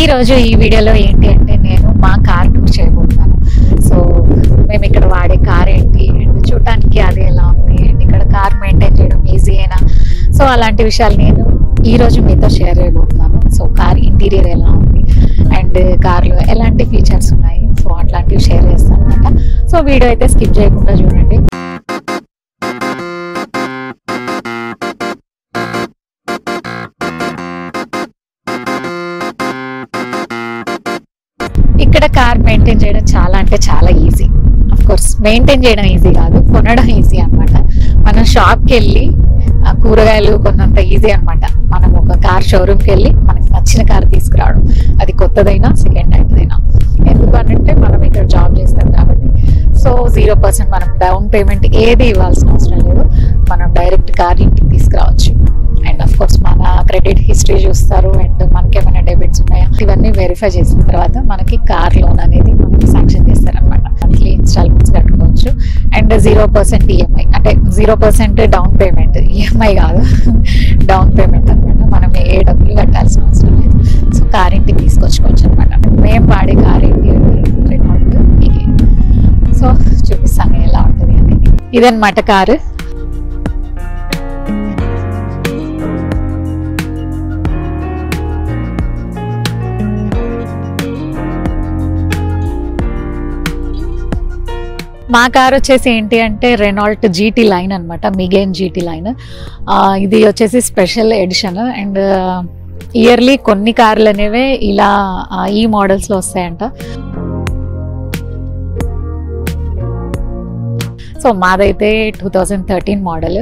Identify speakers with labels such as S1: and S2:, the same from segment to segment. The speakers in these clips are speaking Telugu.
S1: రోజు ఈ వీడియోలో ఏంటి అంటే నేను మా కార్ టూర్ చేయబోతున్నాను సో మేము ఇక్కడ వాడే కార్ ఏంటి అండ్ చూడటానికి అది ఎలా ఉంది అండ్ ఇక్కడ కార్ మెయింటైన్ చేయడం ఈజీ అయినా సో అలాంటి విషయాలు నేను ఈ రోజు మీతో షేర్ చేయబోతున్నాను సో కార్ ఇంటీరియర్ ఎలా ఉంది అండ్ కార్లో ఎలాంటి ఫీచర్స్ ఉన్నాయి సో అట్లాంటివి షేర్ చేస్తాను అనమాట సో వీడియో అయితే స్కిప్ చేయకుండా చూడండి ఇక్కడ కార్ మెయింటైన్ చేయడం చాలా అంటే చాలా ఈజీ అఫ్ కోర్స్ మెయింటైన్ చేయడం ఈజీ కాదు కొనడం ఈజీ అన్నమాట మనం షాప్కి వెళ్ళి ఆ కూరగాయలు కొన్నంత ఈజీ అన్నమాట మనం ఒక కార్ షోరూమ్కి వెళ్ళి మనకి నచ్చిన కార్ తీసుకురావడం అది కొత్తదైనా సెకండ్ హ్యాండ్దైనా ఎందుకు అనంటే మనం ఇక్కడ జాబ్ చేస్తాం కాబట్టి సో జీరో పర్సెంట్ మనం డౌన్ పేమెంట్ ఏది ఇవ్వాల్సిన అవసరం లేదు మనం డైరెక్ట్ కార్ ఇంటికి తీసుకురావచ్చు అండ్ అఫ్ కోర్స్ మన క్రెడిట్ హిస్టరీ చూస్తారు అండ్ మనకి ఏమైనా డెబిట్స్ ఉన్నాయా ఇవన్నీ వెరిఫై చేసిన తర్వాత మనకి కార్ లోన్ అనేది మనకి శాంక్షన్ చేస్తారనమాట మంత్లీ ఇన్స్టాల్మెంట్స్ కట్టుకోవచ్చు అండ్ జీరో పర్సెంట్ ఈఎంఐ అంటే zero percent down payment EMI కాదు డౌన్ పేమెంట్ అనమాట మనం ఏ డబ్బులు కట్టాల్సిన అవసరం లేదు సో కార్ ఇంటికి తీసుకొచ్చుకోవచ్చు అనమాట మేము వాడే కార్ ఏంటి అంటే రెనాల్ట్ మీకు సో చూపిస్తాను ఎలా ఉంటుంది అనేది ఇదన్నమాట కారు మా కార్ వచ్చేసి ఏంటి అంటే రెనాల్ట్ జీటీ లైన్ అనమాట మిగేన్ జీటీ లైన్ ఇది వచ్చేసి స్పెషల్ ఎడిషన్ అండ్ ఇయర్లీ కొన్ని కార్లు అనేవి ఇలా ఆ, ఈ మోడల్స్లో వస్తాయంట సో మాదైతే two thousand thirteen model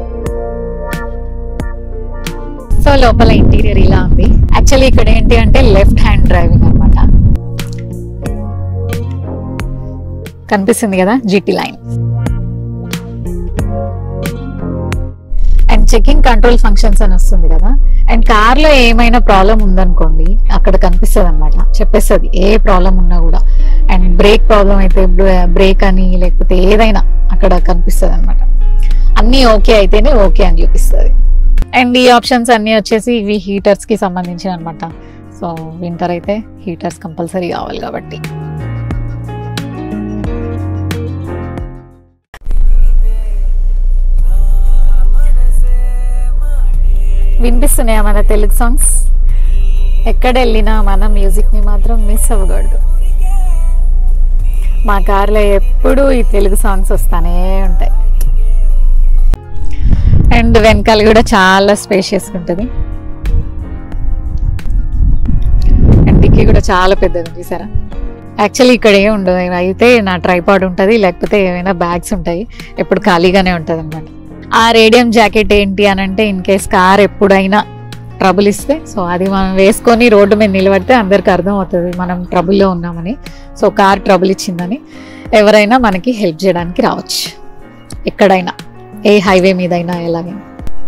S1: so లోపల ఇంటీరియర్ ఇలా ఉంది యాక్చువల్లీ ఇక్కడ ఏంటి అంటే లెఫ్ట్ హ్యాండ్ డ్రైవింగ్ అనమాట కనిపిస్తుంది కదా GT line and checking control functions అని వస్తుంది కదా అండ్ కార్ లో ఏమైనా ప్రాబ్లం ఉందనుకోండి అక్కడ కనిపిస్తుంది అనమాట చెప్పేస్తుంది ఏ ప్రాబ్లం ఉన్నా కూడా అండ్ బ్రేక్ ప్రాబ్లం అయితే బ్రేక్ అని లేకపోతే ఏదైనా అక్కడ కనిపిస్తుంది అనమాట అన్నీ ఓకే అయితేనే ఓకే అని చూపిస్తుంది అండ్ ఈ ఆప్షన్స్ అన్నీ వచ్చేసి ఇవి హీటర్స్ కి సంబంధించి అనమాట సో వింటర్ అయితే హీటర్స్ కంపల్సరీ కావాలి కాబట్టి వినిపిస్తున్నాయా మన తెలుగు సాంగ్స్ ఎక్కడ వెళ్ళినా మన మ్యూజిక్ ని మాత్రం మిస్ అవ్వకూడదు మా కార్లో ఎప్పుడూ ఈ తెలుగు సాంగ్స్ వస్తానే ఉంటాయి అండ్ వెనకాల కూడా చాలా స్పేషియస్ ఉంటుంది అండ్ డిక్కీ కూడా చాలా పెద్దది చూసారా యాక్చువల్లీ ఇక్కడ ఏం ఉండదు అయితే నా ట్రైపాడ్ ఉంటుంది లేకపోతే ఏమైనా బ్యాగ్స్ ఉంటాయి ఎప్పుడు ఖాళీగానే ఉంటుంది అనమాట ఆ రేడియం జాకెట్ ఏంటి అని అంటే ఇన్ కేస్ కార్ ఎప్పుడైనా ట్రబుల్ ఇస్తే సో అది మనం వేసుకొని రోడ్డు మీద నిలబడితే అందరికి అర్థం అవుతుంది మనం ట్రబుల్లో ఉన్నామని సో కార్ ట్రబుల్ ఇచ్చిందని ఎవరైనా మనకి హెల్ప్ చేయడానికి రావచ్చు ఎక్కడైనా ఏ హైవే మీద అయినా ఎలాగైనా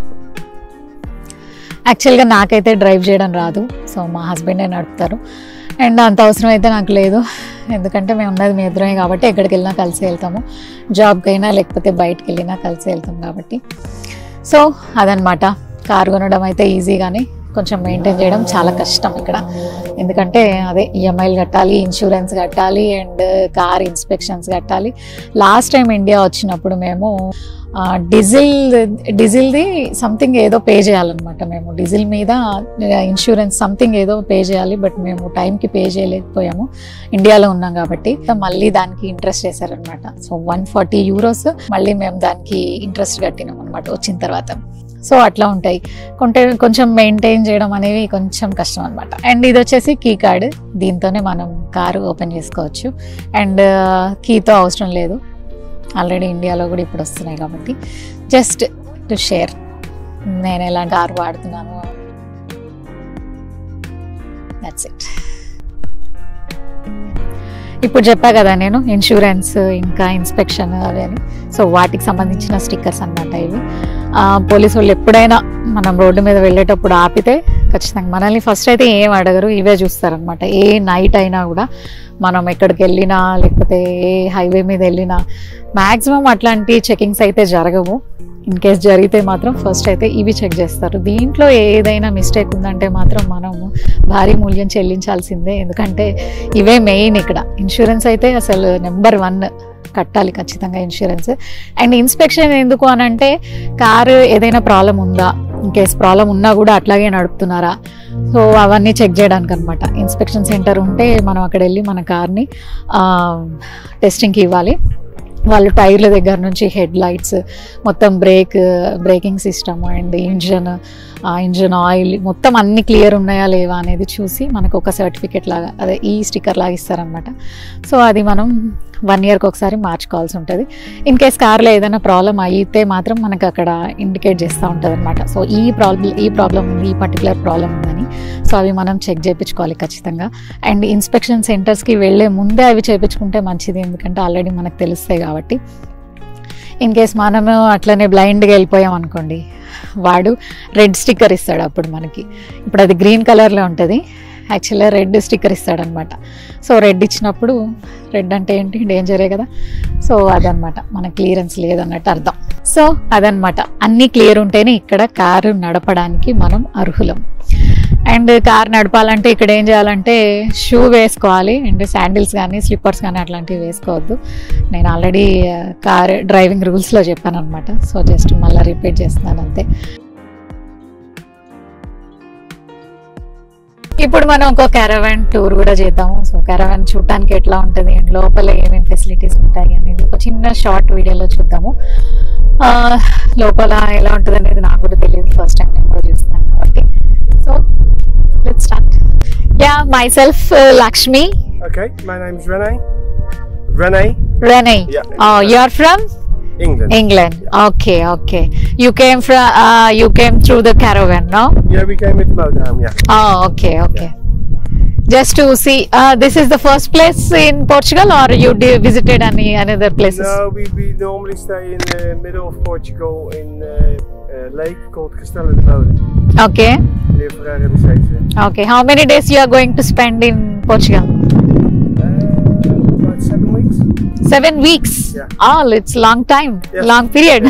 S1: యాక్చువల్గా నాకైతే డ్రైవ్ చేయడం రాదు సో మా హస్బెండే నడుపుతారు అండ్ అంత అవసరం అయితే నాకు లేదు ఎందుకంటే మేము ఉన్నది మీ ఇద్దరమే కాబట్టి ఎక్కడికి వెళ్ళినా కలిసి వెళ్తాము జాబ్కి అయినా లేకపోతే బయటకు వెళ్ళినా కలిసి వెళ్తాం కాబట్టి సో అదనమాట కారు కొనడం అయితే ఈజీ కానీ కొంచెం మెయింటైన్ చేయడం చాలా కష్టం ఇక్కడ ఎందుకంటే అదే ఈఎంఐలు కట్టాలి ఇన్సూరెన్స్ కట్టాలి అండ్ కార్ ఇన్స్పెక్షన్స్ కట్టాలి లాస్ట్ టైం ఇండియా వచ్చినప్పుడు మేము ఆ, డీజిల్ డీజిల్ది సంథింగ్ ఏదో పే చేయాలన్నమాట మేము డీజిల్ మీద ఇన్సూరెన్స్ సంథింగ్ ఏదో పే చేయాలి బట్ మేము టైంకి పే చేయలేకపోయాము ఇండియాలో ఉన్నాం కాబట్టి మళ్ళీ దానికి ఇంట్రెస్ట్ చేశారనమాట సో వన్ ఫార్టీ యూరోస్ మళ్ళీ మేము దానికి ఇంట్రెస్ట్ కట్టినాం అనమాట వచ్చిన తర్వాత సో అట్లా ఉంటాయి కొంటే కొంచెం మెయింటైన్ చేయడం అనేవి కొంచెం కష్టం అనమాట అండ్ ఇది వచ్చేసి కీ కార్డ్ దీంతోనే మనం కారు ఓపెన్ చేసుకోవచ్చు అండ్ కీతో అవసరం లేదు ఆల్రెడీ ఇండియాలో కూడా ఇప్పుడు వస్తున్నాయి కాబట్టి జస్ట్ టు షేర్ నేను ఎలాంటి కారు వాడుతున్నాను దట్స్ ఇట్ ఇప్పుడు చెప్పా కదా నేను ఇన్సూరెన్స్ ఇంకా ఇన్స్పెక్షన్ అవి అని సో వాటికి సంబంధించిన స్టిక్కర్స్ అన్నమాట ఇవి ఆ, పోలీసు వాళ్ళు ఎప్పుడైనా మనం రోడ్డు మీద వెళ్ళేటప్పుడు ఆపితే ఖచ్చితంగా మనల్ని ఫస్ట్ అయితే ఏం అడగరు ఇవే చూస్తారనమాట ఏ నైట్ అయినా కూడా మనం ఎక్కడికి వెళ్ళినా లేకపోతే ఏ హైవే మీద వెళ్ళినా మ్యాక్సిమం అట్లాంటి చెకింగ్స్ అయితే జరగవు ఇన్ కేస్ జరిగితే మాత్రం ఫస్ట్ అయితే ఇవి చెక్ చేస్తారు దీంట్లో ఏదైనా మిస్టేక్ ఉందంటే మాత్రం మనము భారీ మూల్యం చెల్లించాల్సిందే ఎందుకంటే ఇవే మెయిన్ ఇక్కడ ఇన్సూరెన్స్ అయితే అసలు నెంబర్ వన్ కట్టాలి ఖచ్చితంగా ఇన్సూరెన్స్ అండ్ ఇన్స్పెక్షన్ ఎందుకు అని అంటే కారు ఏదైనా ప్రాబ్లం ఉందా ఇన్ కేస్ ప్రాబ్లం ఉన్నా కూడా అట్లాగే నడుపుతున్నారా సో అవన్నీ చెక్ చేయడానికి అనమాట ఇన్స్పెక్షన్ సెంటర్ ఉంటే మనం అక్కడ వెళ్ళి మన కార్ని టెస్టింగ్కి ఇవ్వాలి వాళ్ళు టైర్ల దగ్గర నుంచి హెడ్ లైట్స్ మొత్తం brake braking system and engine engine oil మొత్తం అన్ని క్లియర్ ఉన్నాయా లేవా అనేది చూసి మనకు ఒక సర్టిఫికెట్ లాగా అదే ఈ స్టిక్కర్ లాగా ఇస్తారనమాట సో అది మనం వన్ ఇయర్కి ఒకసారి మార్చుకోవాల్సి ఉంటుంది ఇన్ కేస్ కార్లో ఏదైనా ప్రాబ్లం అయితే మాత్రం మనకు అక్కడ ఇండికేట్ చేస్తూ ఉంటుంది అనమాట సో ఈ ప్రాబ్లం ఈ ప్రాబ్లం ఉంది ఈ పర్టికులర్ ప్రాబ్లం ఉందని సో అవి మనం చెక్ చేయించుకోవాలి ఖచ్చితంగా అండ్ ఇన్స్పెక్షన్ సెంటర్స్కి వెళ్ళే ముందే అవి చేయించుకుంటే మంచిది ఎందుకంటే ఆల్రెడీ మనకు తెలుస్తాయి కాబట్టి ఇన్ కేస్ మనము అట్లనే బ్లైండ్గా వెళ్ళిపోయాం అనుకోండి వాడు రెడ్ స్టిక్కర్ ఇస్తాడు అప్పుడు మనకి ఇప్పుడు అది గ్రీన్ కలర్లో ఉంటుంది యాక్చువల్గా రెడ్ స్టిక్కర్ ఇస్తాడనమాట సో రెడ్ ఇచ్చినప్పుడు రెడ్ అంటే ఏంటి డేంజరే కదా సో అదనమాట మన క్లియరెన్స్ లేదన్నట్టు అర్థం సో అదనమాట అన్నీ క్లియర్ ఉంటేనే ఇక్కడ కారు నడపడానికి మనం అర్హులం అండ్ కార్ నడపాలంటే ఇక్కడ ఏం చేయాలంటే షూ వేసుకోవాలి అండ్ శాండిల్స్ కానీ స్లిప్పర్స్ కానీ అట్లాంటివి వేసుకోవద్దు నేను ఆల్రెడీ కార్ డ్రైవింగ్ రూల్స్లో చెప్పాను అనమాట సో జస్ట్ మళ్ళీ రిపీట్ చేస్తున్నాను అంతే ఇప్పుడు మనం ఒక క్యారవాన్ టూర్ కూడా చేద్దాము సో క్యారవాన్ చూడటానికి ఎట్లా ఉంటుంది అండ్ లోపల ఏమేమి ఫెసిలిటీస్ ఉంటాయి అనేది ఒక చిన్న షార్ట్ వీడియోలో చూద్దాము ఆ, లోపల ఎలా ఉంటుంది అనేది నాకు కూడా తెలియదు ఫస్ట్ టైం నేను కూడా చూస్తున్నాను కాబట్టి so let start yeah myself Lakshmi
S2: Okay, my name's Rene. Rene,
S1: Rene.
S2: Yeah.
S1: Oh, you are from
S2: England.
S1: England. Okay, okay. You came from uh, you came through the caravan, no?
S2: Yeah, we came with the motorhome, yeah.
S1: Oh, okay, okay. Just to see, uh, this is the first place in Portugal, or you did, visited any another places?
S2: No, we, we normally stay in the middle of Portugal in uh, a lake called Castelo de Boden,
S1: Okay,
S2: near Ferreira de Seixas.
S1: okay. How many days you are going to spend in Portugal?
S2: Uh, about seven weeks.
S1: Seven weeks.
S2: Yeah.
S1: Oh, it's long time,
S2: Yes.
S1: long period.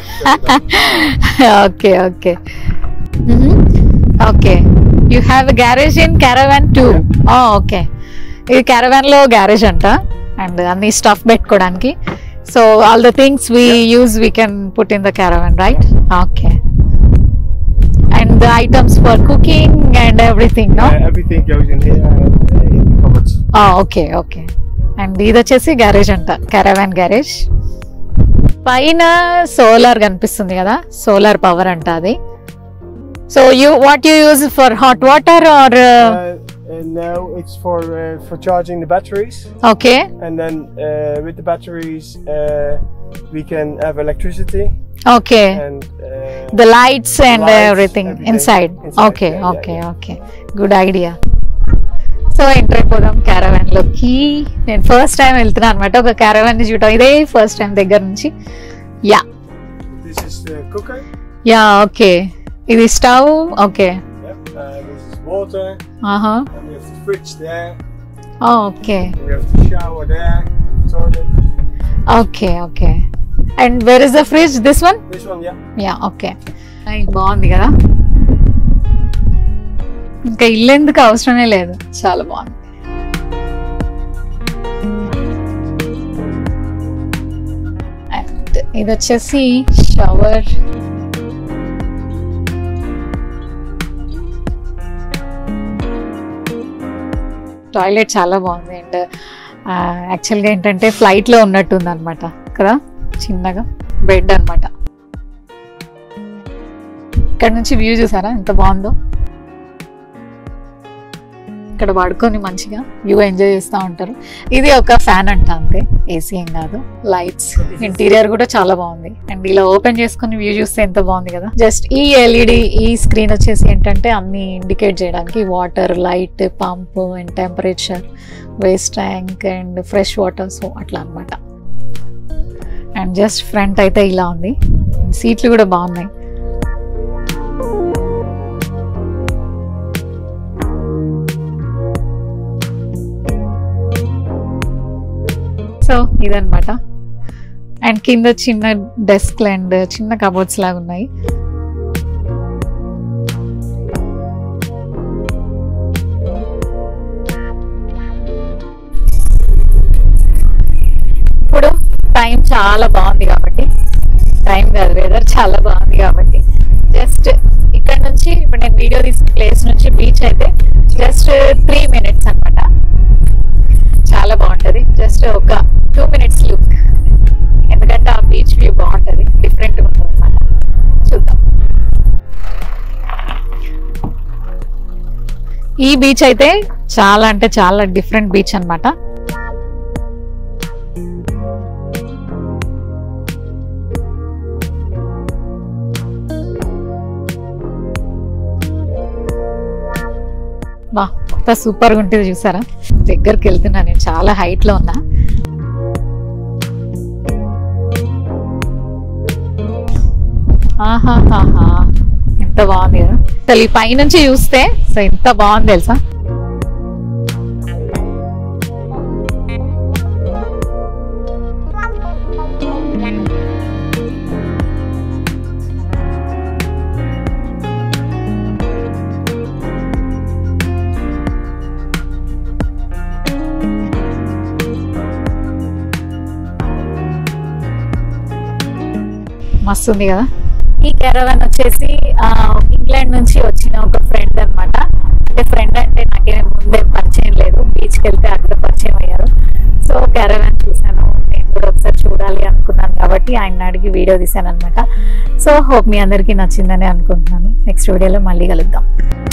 S1: okay, okay. Mhm. Okay. You have a garage in caravan too. Oh, okay. ఇది caravan లో గ్యారేజ్ అంట అండ్ అన్ని స్టఫ్ పెట్టుకోవడానికి so all the things we use we can put in the caravan right okay and the items for cooking and everything no
S2: Uh, everything goes in here and uh, in the cupboards.
S1: Okay okay and ఇది వచ్చేసి గ్యారేజ్ అంట క్యారవాన్ గ్యారేజ్ పైన సోలార్ కనిపిస్తుంది కదా సోలార్ పవర్ అంట అది so you what you use for hot water or
S2: Uh, and now it's for uh, for charging the batteries,
S1: okay
S2: and then uh, with the batteries uh, we can have electricity
S1: okay
S2: and uh,
S1: the lights and
S2: Lights,
S1: everything
S2: everything.
S1: Inside
S2: Inside,
S1: okay
S2: yeah, yeah,
S1: okay
S2: yeah.
S1: Okay good idea so enter అయిపోదాం క్యారవాన్ లోకి నేను ఫస్ట్ టైం వెళ్తున్నాను అనమాట ఒక క్యారవాన్ ని చూడటం ఇదే ఫస్ట్ టైం దగ్గర నుంచి yeah
S2: this is the cooker.
S1: Yeah okay ఇది stove okay
S2: Yep. Uh, this is water,
S1: ఆహా
S2: and we have the fridge there.
S1: Okay
S2: We have the shower there, toilet.
S1: Okay okay and where is the fridge this one
S2: This one, yeah.
S1: Yeah okay బాగుంది కదా ఇంకా ఇల్లు ఎందుకు అవసరమే లేదు చాలా బాగుంది అండ్ ఇది వచ్చేసి షవర్ టాయిలెట్ చాలా బాగుంది అండ్ యాక్చువల్గా ఏంటంటే ఫ్లైట్లో ఉన్నట్టుంది అనమాట కదా చిన్నగా బెడ్ అన్నమాట ఇక్కడ నుంచి వ్యూ చూసారా ఎంత బాగుందో ఇక్కడ పడుకొని మంచిగా వ్యూ ఎంజాయ్ చేస్తూ ఉంటారు ఇది ఒక ఫ్యాన్ అంట అంతే ఏసీ ఏం కాదు లైట్స్ ఇంటీరియర్ కూడా చాలా బాగుంది అండ్ ఇలా ఓపెన్ చేసుకుని వ్యూ చూస్తే ఎంత బాగుంది కదా జస్ట్ ఈ ఎల్ఈడి ఈ స్క్రీన్ వచ్చేసి ఏంటంటే అన్ని ఇండికేట్ చేయడానికి water light pump and temperature waste tank and fresh water so అట్లా అన్నమాట అండ్ జస్ట్ ఫ్రంట్ అయితే ఇలా ఉంది సీట్లు కూడా బాగున్నాయి సో ఇదన్నమాట అండ్ కింద చిన్న డెస్క్ అండ్ చిన్న కబోర్డ్స్ లాగా ఉన్నాయి ఇప్పుడు టైం చాలా బాగుంది కాబట్టి టైం కాదు వెదర్ చాలా బాగుంది కాబట్టి జస్ట్ ఇక్కడ నుంచి ఇప్పుడు నేను వీడియో తీసిన ప్లేస్ నుంచి బీచ్ అయితే జస్ట్ త్రీ మినిట్స్ అన్నమాట చాలా బాగుంటది జస్ట్ ఒక టూ మినిట్స్ లుక్ ఎందుకంటే ఆ బీచ్ వ్యూ బాగుంటది డిఫరెంట్ ఉంటుంది అనమాట చూద్దాం ఈ బీచ్ అయితే చాలా అంటే చాలా డిఫరెంట్ బీచ్ అన్నమాట బా ఎంత సూపర్ గా ఉంటుంది చూసారా దగ్గరికి వెళ్తున్నా నేను చాలా హైట్ లో ఉన్నా ఆహాహాహా ఎంత బాగుంది కదా అసలు ఈ పైనుంచి చూస్తే సో ఎంత బాగుంది తెలుసా మస్తు ఉంది కదా ఈ కెరవాన్ వచ్చేసి ఆ, ఇంగ్లాండ్ నుంచి వచ్చిన ఒక ఫ్రెండ్ అన్నమాట అంటే ఫ్రెండ్ అంటే నాకేం ముందే పరిచయం లేదు బీచ్కి వెళ్తే అక్కడ పరిచయం అయ్యారు సో కెరవాన్ చూశాను నేను కూడా ఒకసారి చూడాలి అనుకున్నాను కాబట్టి ఆయన అడిగి వీడియో తీశాను అనమాట సో హోప్ మీ అందరికీ నచ్చిందని అనుకుంటున్నాను నెక్స్ట్ వీడియోలో మళ్ళీ కలుద్దాం